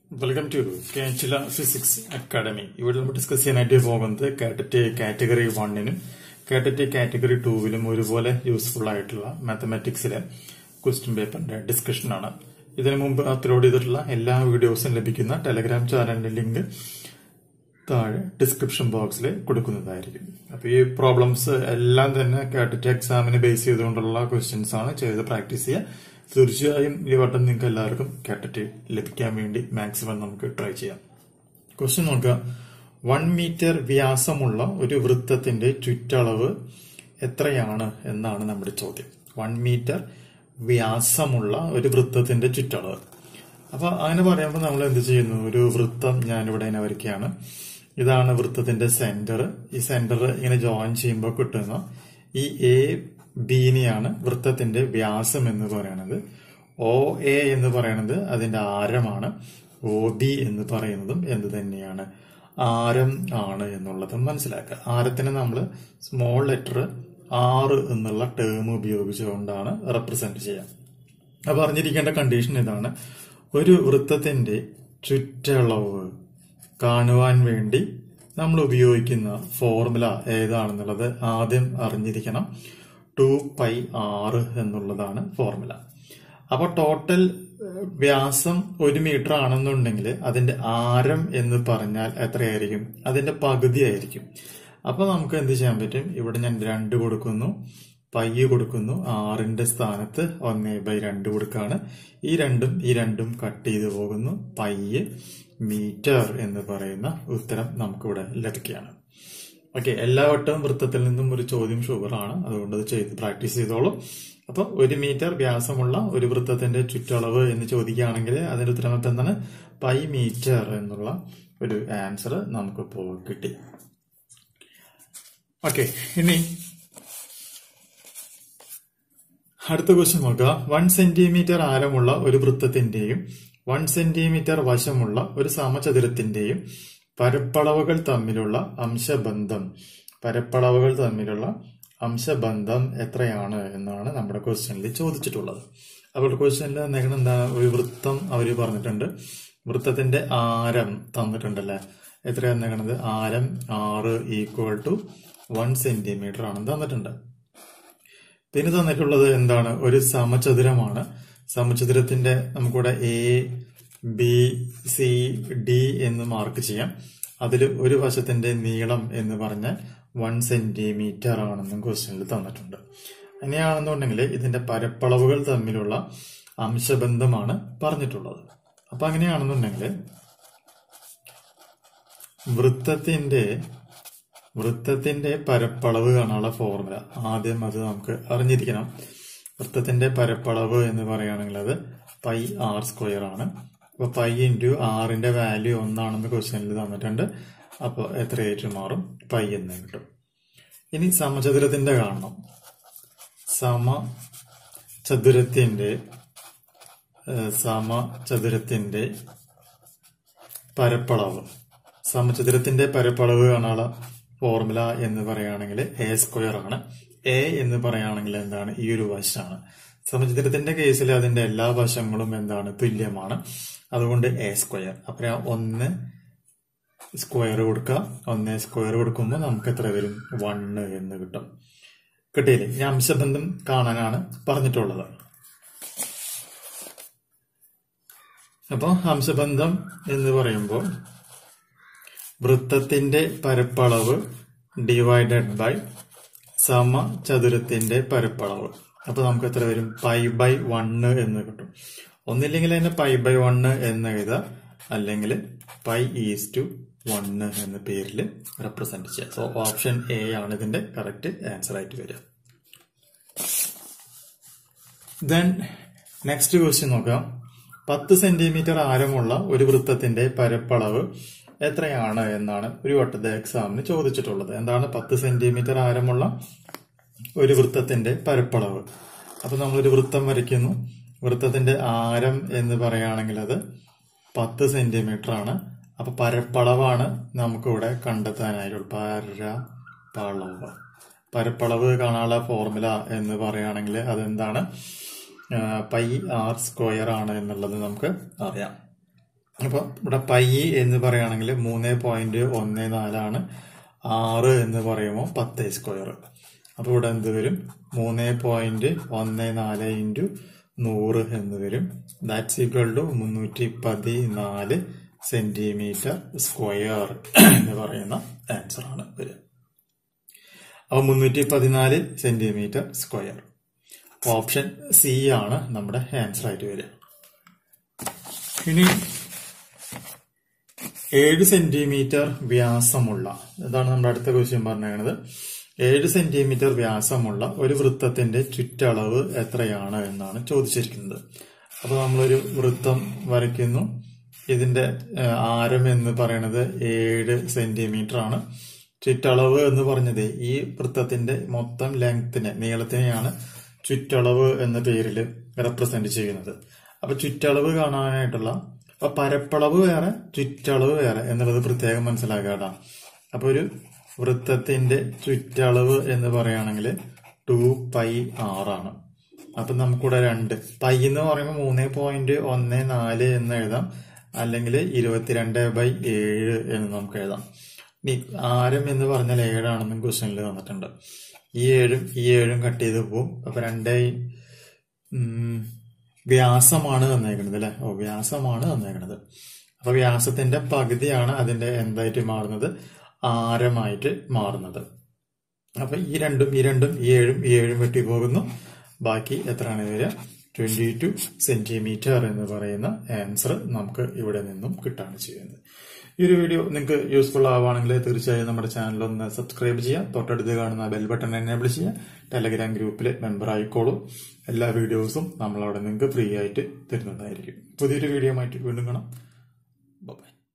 welcome to കേച്ചില physics academy ഇവിടെ നമ്മൾ ഡിസ്കസ് ചെയ്യാനായിട്ട് പോകുന്നത് കാറ്ററ്റ് കാറ്റഗറി വണ്ണിനും കാറ്ററ്റ് കാറ്റഗറി ടൂവിലും ഒരുപോലെ യൂസ്ഫുൾ ആയിട്ടുള്ള മാത്തമാറ്റിക്സിലെ ക്വസ്റ്റ്യൻ പേപ്പറിന്റെ ഡിസ്കഷൻ ആണ് ഇതിനു മുമ്പ് അപ്ലോഡ് ചെയ്തിട്ടുള്ള എല്ലാ വീഡിയോസും ലഭിക്കുന്ന ടെലഗ്രാം ചാനലിന്റെ ലിങ്ക് താഴെ ഡിസ്ക്രിപ്ഷൻ ബോക്സിൽ കൊടുക്കുന്നതായിരിക്കും അപ്പൊ ഈ പ്രോബ്ലംസ് എല്ലാം തന്നെ കാറ്ററ്റ് എക്സാമിന് ബേസ് ചെയ്തുകൊണ്ടുള്ള ക്വസ്റ്റ്യൻസ് ആണ് ചെയ്ത് പ്രാക്ടീസ് ചെയ്യുക തീർച്ചയായും ഈ വട്ടം നിങ്ങൾക്ക് എല്ലാവർക്കും കാറ്ററ്റ് ലഭിക്കാൻ വേണ്ടി മാക്സിമം നമുക്ക് ട്രൈ ചെയ്യാം ക്വസ്റ്റ്യൻ നോക്കുക വൺ മീറ്റർ വ്യാസമുള്ള ഒരു വൃത്തത്തിന്റെ ചുറ്റളവ് എത്രയാണ് എന്നാണ് നമ്മുടെ ചോദ്യം വൺ മീറ്റർ വ്യാസമുള്ള ഒരു വൃത്തത്തിന്റെ ചുറ്റളവ് അപ്പൊ അങ്ങനെ പറയുമ്പോൾ നമ്മൾ എന്ത് ചെയ്യുന്നു ഒരു വൃത്തം ഞാനിവിടെ ഇങ്ങനെ വരയ്ക്കുകയാണ് ഇതാണ് വൃത്തത്തിന്റെ സെന്റർ ഈ സെന്റർ ഇങ്ങനെ ജോയിൻ ചെയ്യുമ്പോൾ കിട്ടുന്ന ഈ എ ബിനെയാണ് വൃത്തത്തിന്റെ വ്യാസം എന്ന് പറയുന്നത് ഒ എ എന്ന് പറയുന്നത് അതിന്റെ ആരമാണ് ഒ ബി എന്ന് പറയുന്നതും എന്ത് തന്നെയാണ് ആരം ആണ് എന്നുള്ളതും മനസ്സിലാക്കുക ആരത്തിനെ നമ്മൾ സ്മോൾ ലെറ്റർ ആറ് എന്നുള്ള ടേം ഉപയോഗിച്ചുകൊണ്ടാണ് റെപ്രസെന്റ് ചെയ്യുക അപ്പൊ അറിഞ്ഞിരിക്കേണ്ട കണ്ടീഷൻ ഇതാണ് ഒരു വൃത്തത്തിന്റെ ചുറ്റളവ് കാണുവാൻ വേണ്ടി നമ്മൾ ഉപയോഗിക്കുന്ന ഫോർമുല ഏതാണെന്നുള്ളത് ആദ്യം അറിഞ്ഞിരിക്കണം ടു പൈ ആറ് എന്നുള്ളതാണ് ഫോർമുല അപ്പൊ ടോട്ടൽ വ്യാസം ഒരു മീറ്റർ ആണെന്നുണ്ടെങ്കിൽ അതിന്റെ ആരം എന്ന് പറഞ്ഞാൽ എത്രയായിരിക്കും അതിന്റെ പകുതി ആയിരിക്കും അപ്പൊ നമുക്ക് എന്ത് ചെയ്യാൻ പറ്റും ഇവിടെ ഞാൻ രണ്ട് കൊടുക്കുന്നു പയ്യ് കൊടുക്കുന്നു ആറിന്റെ സ്ഥാനത്ത് ഒന്നേ ബൈ രണ്ട് കൊടുക്കാണ് ഈ രണ്ടും ഈ രണ്ടും കട്ട് ചെയ്ത് പോകുന്നു പയ്യ് മീറ്റർ എന്ന് പറയുന്ന ഉത്തരം നമുക്കിവിടെ ലഭിക്കുകയാണ് ഓക്കെ എല്ലാ വട്ടവും വൃത്തത്തിൽ നിന്നും ഒരു ചോദ്യം ഷുഗറാണ് അതുകൊണ്ട് അത് ചെയ്ത് പ്രാക്ടീസ് ചെയ്തോളൂ അപ്പൊ ഒരു മീറ്റർ വ്യാസമുള്ള ഒരു വൃത്തത്തിന്റെ ചുറ്റളവ് എന്ന് ചോദിക്കുകയാണെങ്കിൽ അതിന്റെ ഉത്തരം ഇപ്പൊ എന്താണ് പൈ മീറ്റർ എന്നുള്ള ഒരു ആൻസർ നമുക്കിപ്പോ കിട്ടി ഓക്കെ ഇനി അടുത്ത ക്വസ്റ്റ്യൻ നോക്കുക വൺ സെന്റിമീറ്റർ ആരമുള്ള ഒരു വൃത്തത്തിന്റെയും വൺ സെന്റിമീറ്റർ വശമുള്ള ഒരു സമചതുരത്തിന്റെയും പരപ്പളവുകൾ തമ്മിലുള്ള അംശബന്ധം പരപ്പളവുകൾ തമ്മിലുള്ള അംശബന്ധം എത്രയാണ് എന്നാണ് നമ്മുടെ ക്വസ്റ്റ്യനിൽ ചോദിച്ചിട്ടുള്ളത് അപ്പോൾ ക്വസ്റ്റ്യനിൽ എന്തെങ്കിലും എന്താണ് ഒരു വൃത്തം അവർ പറഞ്ഞിട്ടുണ്ട് വൃത്തത്തിന്റെ ആരം തന്നിട്ടുണ്ടല്ലേ എത്രയാണ് നിൽക്കുന്നത് ആരം ആറ് ഈക്വൽ ടു വൺ സെന്റിമീറ്റർ ആണെന്ന് തന്നിട്ടുണ്ട് പിന്നെ തന്നിട്ടുള്ളത് എന്താണ് ഒരു സമചതുരമാണ് സമചതുരത്തിന്റെ നമുക്കിവിടെ എ ബി സി ഡി എന്ന് മാർക്ക് ചെയ്യാം അതിൽ ഒരു വശത്തിന്റെ നീളം എന്ന് പറഞ്ഞാൽ വൺ സെന്റിമീറ്റർ ആണെന്നും ക്വസ്റ്റ്യനിൽ തന്നിട്ടുണ്ട് അങ്ങനെയാണെന്നുണ്ടെങ്കിൽ ഇതിന്റെ പരപ്പളവുകൾ തമ്മിലുള്ള അംശബന്ധമാണ് പറഞ്ഞിട്ടുള്ളത് അപ്പൊ അങ്ങനെയാണെന്നുണ്ടെങ്കിൽ വൃത്തത്തിന്റെ വൃത്തത്തിന്റെ പരപ്പളവ് കാണാനുള്ള ഫോർമുല ആദ്യം അത് നമുക്ക് അറിഞ്ഞിരിക്കണം വൃത്തത്തിന്റെ പരപ്പളവ് എന്ന് പറയുകയാണെങ്കിൽ അത് പൈ ആർ സ്ക്വയർ ആണ് അപ്പൊ പൈ ഇൻറ്റു ആറിന്റെ വാല്യൂ ഒന്നാണെന്ന് ക്വസ്റ്റ്യനിൽ തന്നിട്ടുണ്ട് അപ്പോൾ എത്രയായിട്ട് മാറും പൈ എന്ന് കിട്ടും ഇനി സമചതുരത്തിന്റെ കാണണം സമചതുരത്തിന്റെ സമചതുരത്തിന്റെ പരപ്പളവ് സമചതുരത്തിന്റെ പരപ്പളവ് കാണാനുള്ള ഫോർമുല എന്ന് പറയുകയാണെങ്കിൽ എ സ്ക്വയർ ആണ് എ എന്ന് പറയുകയാണെങ്കിൽ എന്താണ് ഈ ഒരു വശമാണ് സമചതുരത്തിന്റെ കേസിൽ അതിന്റെ എല്ലാ വശങ്ങളും എന്താണ് തുല്യമാണ് അതുകൊണ്ട് എ സ്ക്വയർ അപ്പൊ ഒന്ന് സ്ക്വയർ കൊടുക്കുക ഒന്ന് സ്ക്വയർ കൊടുക്കുമ്പോൾ നമുക്ക് എത്ര വരും വണ്ണ് എന്ന് കിട്ടും കിട്ടിയില്ലേ ഈ അംശബന്ധം കാണാനാണ് പറഞ്ഞിട്ടുള്ളത് അപ്പോൾ അംശബന്ധം എന്ന് പറയുമ്പോൾ വൃത്തത്തിന്റെ പരപ്പളവ് ഡിവൈഡഡ് ബൈ സമചതുരത്തിന്റെ പരപ്പളവ് അപ്പൊ നമുക്ക് എത്ര വരും പൈ ബൈ വണ്ണ് എന്ന് കിട്ടും ഒന്നില്ലെങ്കിൽ തന്നെ പൈ ബൈ വണ്ണ് എന്ന് എഴുതുക അല്ലെങ്കിൽ പൈ ഈസ് ടു വണ്ണ് എന്ന പേരിൽ റെപ്രസെന്റ് ചെയ്യുക സോ ഓപ്ഷൻ എ ആണ് ഇതിന്റെ കറക്റ്റ് ആൻസർ ആയിട്ട് വരിക ദെൻ നെക്സ്റ്റ് ക്വസ്റ്റ്യൻ നോക്കാം പത്ത് സെന്റിമീറ്റർ ആരമുള്ള ഒരു വൃത്തത്തിന്റെ പരപ്പളവ് എത്രയാണ് എന്നാണ് ഒരു വട്ടത്തെ എക്സാമിന് ചോദിച്ചിട്ടുള്ളത് എന്താണ് പത്ത് സെന്റിമീറ്റർ ആരമുള്ള ഒരു വൃത്തത്തിന്റെ പരപ്പളവ് അപ്പൊ നമ്മളൊരു വൃത്തം വരയ്ക്കുന്നു വൃത്തത്തിന്റെ ആരം എന്ന് പറയുകയാണെങ്കിൽ അത് പത്ത് സെന്റിമീറ്റർ ആണ് അപ്പൊ പരപ്പളവാണ് നമുക്കിവിടെ കണ്ടെത്താനായിട്ടുള്ളത് പരപ്പളവ് പരപ്പളവ് കാണാനുള്ള ഫോർമുല എന്ന് പറയുകയാണെങ്കിൽ അതെന്താണ് പൈ ആർ സ്ക്വയർ ആണ് എന്നുള്ളത് നമുക്ക് അറിയാം അപ്പൊ ഇവിടെ പൈ എന്ന് പറയുകയാണെങ്കിൽ മൂന്ന് പോയിന്റ് ഒന്ന് നാലാണ് ആറ് എന്ന് പറയുമ്പോൾ പത്ത് സ്ക്വയർ അപ്പൊ ഇവിടെ എന്ത് വരും മൂന്ന് പോയിന്റ് ഒന്ന് നാല് ഇൻറ്റു നൂറ് എന്ന് വരും ദാറ്റ്സ് ഈക്വൽ ടു മുന്നൂറ്റി പതിനാല് സെന്റിമീറ്റർ സ്ക്വയർ എന്ന് പറയുന്ന ആൻസർ ആണ് വരിക അപ്പൊ മുന്നൂറ്റി പതിനാല് സെന്റിമീറ്റർ സ്ക്വയർ ഓപ്ഷൻ സി ആണ് നമ്മുടെ ആൻസർ ആയിട്ട് വരിക ഇനി ഏഴ് സെന്റിമീറ്റർ വ്യാസമുള്ള ഇതാണ് നമ്മുടെ അടുത്ത ക്വസ്റ്റ്യൻ പറഞ്ഞത് ഏഴ് സെന്റിമീറ്റർ വ്യാസമുള്ള ഒരു വൃത്തത്തിന്റെ ചുറ്റളവ് എത്രയാണ് എന്നാണ് ചോദിച്ചിരിക്കുന്നത് അപ്പൊ നമ്മളൊരു വൃത്തം വരയ്ക്കുന്നു ഇതിന്റെ ഏഹ്, ആരം എന്ന് പറയുന്നത് ഏഴ് സെന്റിമീറ്റർ ആണ് ചുറ്റളവ് എന്ന് പറഞ്ഞത് ഈ വൃത്തത്തിന്റെ മൊത്തം ലെങ്തിനെ നീളത്തിനെയാണ് ചുറ്റളവ് എന്ന പേരിൽ റെപ്രസെന്റ് ചെയ്യുന്നത് അപ്പൊ ചുറ്റളവ് കാണാനായിട്ടുള്ള അപ്പൊ പരപ്പളവ് വേറെ ചുറ്റളവ് വേറെ എന്നുള്ളത് പ്രത്യേകം മനസ്സിലാക്കാട്ടാ അപ്പൊ ഒരു വൃത്തത്തിന്റെ ചുറ്റളവ് എന്ന് പറയുകയാണെങ്കിൽ ടു പൈ ആറാണ് അപ്പൊ നമുക്കിവിടെ രണ്ട് പൈ എന്ന് പറയുമ്പോൾ മൂന്ന് പോയിന്റ് ഒന്ന് നാല് എന്ന് എഴുതാം അല്ലെങ്കിൽ ഇരുപത്തിരണ്ട് ബൈ ഏഴ് എന്ന് നമുക്ക് എഴുതാം ഇനി ആരം എന്ന് പറഞ്ഞാൽ ഏഴാണെന്നും ക്വസ്റ്റ്യനിൽ തന്നിട്ടുണ്ട് ഈ ഏഴും ഈ ഏഴും കട്ട് ചെയ്ത് പോവും അപ്പൊ രണ്ടേ ഉം, വ്യാസമാണ് തന്നേക്കുന്നത് അല്ലെ ഓ വ്യാസമാണ് തന്നേക്കുന്നത് അപ്പൊ വ്യാസത്തിന്റെ പകുതിയാണ് അതിന്റെ എന്തായിട്ട് മാറുന്നത് ആരമായിട്ട് മാറുന്നത് അപ്പൊ ഈ രണ്ടും ഈ രണ്ടും ഈ ഏഴും ഈ ഏഴും വെട്ടി പോകുന്നു ബാക്കി എത്രയാണ് വരിക ട്വന്റി ടു സെന്റിമീറ്റർ എന്ന് പറയുന്ന ആൻസർ നമുക്ക് ഇവിടെ നിന്നും കിട്ടാണ് ചെയ്യുന്നത് ഈ ഒരു വീഡിയോ നിങ്ങൾക്ക് യൂസ്ഫുൾ ആവുകയാണെങ്കിൽ തീർച്ചയായും നമ്മുടെ ചാനൽ ഒന്ന് സബ്സ്ക്രൈബ് ചെയ്യുക തൊട്ടടുത്ത് കാണുന്ന ബെൽ ബട്ടൺ എനേബിൾ ചെയ്യുക ടെലഗ്രാം ഗ്രൂപ്പിൽ മെമ്പർ ആയിക്കോളൂ എല്ലാ വീഡിയോസും നമ്മളവിടെ നിങ്ങൾക്ക് ഫ്രീ ആയിട്ട് തരുന്നതായിരിക്കും പുതിയൊരു വീഡിയോ ആയിട്ട് വീണ്ടും കാണാം ബൈ